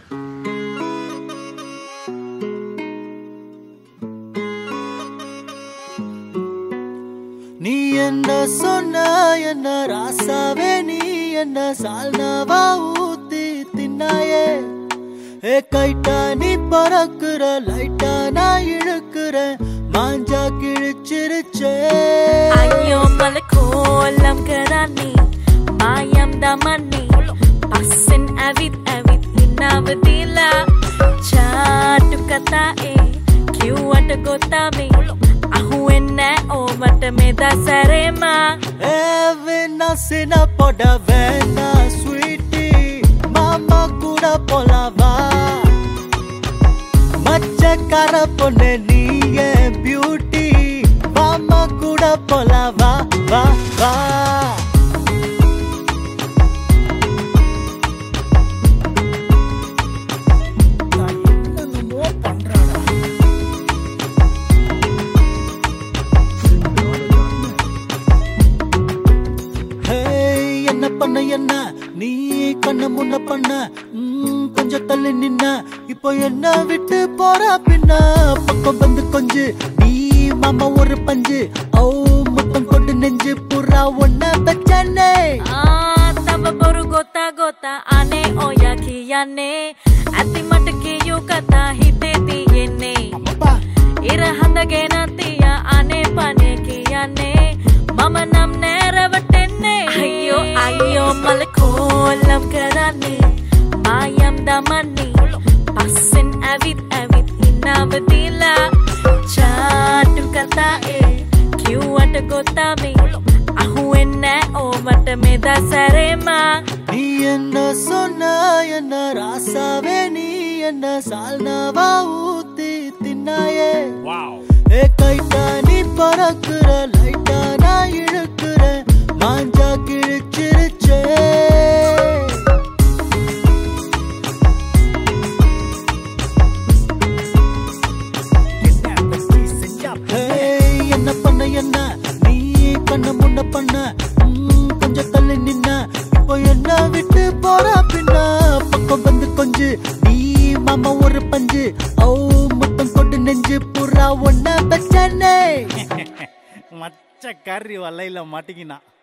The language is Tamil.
நீ என்ன சொன்ன என்ன ராசாவே நீ என்ன சால்னாவா ஊத்தி தின்னாயே ஏ கைட்டா நீ பறக்குற லைட்டா நான் இழுக்கிற மாஞ்சா கிழிச்சிருச்சே ஐயோ மலக்கோலம் கரானி மாயம் தமனி பஸ்ஸின் அவித் அவித் இன்னாவதிலா చాటు కథాए క్యూ అట గోతామే అహువెన్న ఓ మట మీద సరేమా ஏ வேணா சின போட வேணா ஸ்வீட்டி மாமா கூட போலாவா மச்சக்கார பொண்ணு நீ பியூட்டி மாமா கூட போலாவா வா வா ஹேய், என்ன பண்ண என்ன நீ கண்ண முன்ன பண்ண ம், கொஞ்சம் தள்ளி நின்ன இப்போ என்ன விட்டு போற பின்ன பக்கம் வந்து கொஞ்சு நீ மாமா ஒரு பஞ்சு ஓ முத்தம் கொண்டு நெஞ்சு புறா ஒன்ன வச்சனே ఆ తవ బొరు గోత గోత ఆనే ఓ యాకియానే అతి మటకి యు కథ హితే దియేనే ఇర హందగేన తియ ఆనే పనే కియానే మమ నమ్ నేరవటెన్నే అయ్యో అయ్యో మలకోలం కరాని మాయం దమని పస్సిన్ అవిత్ అవిత్ ఇన్నావదిలా చాటు కథాए క్యూ అట గోతామే అహువెన్న ఓ మట మీద సరేమా நீ என்ன சொன்ன என்ன ராசாவே நீ என்ன சால்னாவா ஊத்தி தின்னாயே ஏ கைட்டா நீ பறக்குற லைட்டா நான் இழுக்கிற மாஞ்சா கிழிச்சிருச்சே ஹேய், என்ன பண்ண என்ன நீ கண்ண முன்ன பண்ண ம், கொஞ்சம் தள்ளி நின்ன இப்போ என்ன விட்டு போற பின்ன பக்கம் வந்து கொஞ்சு நீ மாமா ஒரு பஞ்சு ஓ முத்தம் கொண்டு நெஞ்சு புறா ஒன்ன வச்சனே மச்ச கறி வலையில மாட்டிக்கினான்